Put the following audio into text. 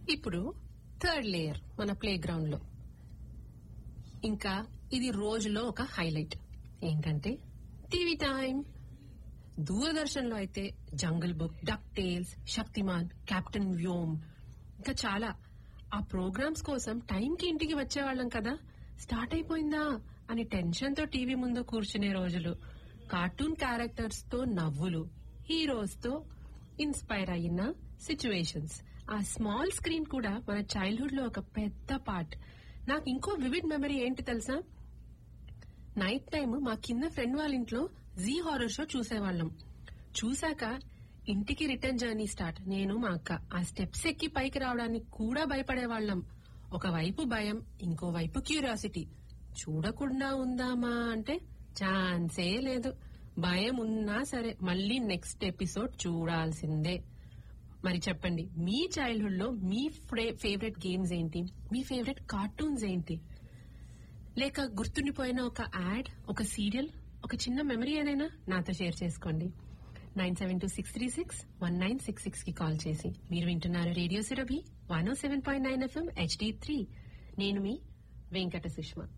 ఇప్పుడు third layer మన playground లో ఇంకా ఇది రోజులో ఒక హైలైట్ ఏంటంటే టీవీ టైం దూరదర్శన్ లో అయితే Jungle Book Duck Tales Shaktimaan Captain Vyom ఇంకా చాలా ఆ ప్రోగ్రామ్స్ కోసం టైంకి ఇంటికి వచ్చేవాళ్ళం కదా స్టార్ట్ అయిపోయిందా అని టెన్షన్ తో టీవీ ముందు కూర్చునే రోజులు కార్టూన్ క్యారెక్టర్స్ తో నవ్వులు హీరోస్ తో ఇన్స్పైర్ అయిన సిచ్యువేషన్స్ ఆ స్మాల్ స్క్రీన్ కూడా మన చైల్డ్హుడ్ లో ఒక పెద్ద పార్ట్ నాకు ఇంకో వివిడ్ మెమరీ ఏంటి తెలుసా నైట్ టైం మా కింద ఫ్రెండ్ వాళ్ళ ఇంట్లో జీ హారర్ షో చూసేవాళ్ళం చూశాక ఇంటికి రిటర్న్ జర్నీ స్టార్ట్ నేను మా అక్క ఆ స్టెప్స్ ఎక్కి పైకి రావడానికి కూడా భయపడేవాళ్ళం ఒకవైపు భయం ఇంకోవైపు క్యూరియాసిటీ చూడకుండా ఉందామా అంటే ఛాన్సే లేదు భయం ఉన్నా సరే మళ్ళీ నెక్స్ట్ ఎపిసోడ్ చూడాల్సిందే మరి చెప్పండి మీ చైల్డ్హుడ్ లో మీ ఫేవరెట్ గేమ్స్ ఏంటి మీ ఫేవరెట్ కార్టూన్స్ ఏంటి లేక గుర్తుండిపోయిన ఒక యాడ్ ఒక సీరియల్ ఒక చిన్న మెమరీ ఏదైనా నాతో షేర్ చేసుకోండి nine seven two six three six one nine six six కి కాల్ చేసి మీరు వింటున్నారు radio Sirabhi one seven point nine FM HD three నేను మీ వెంకట సుష్మా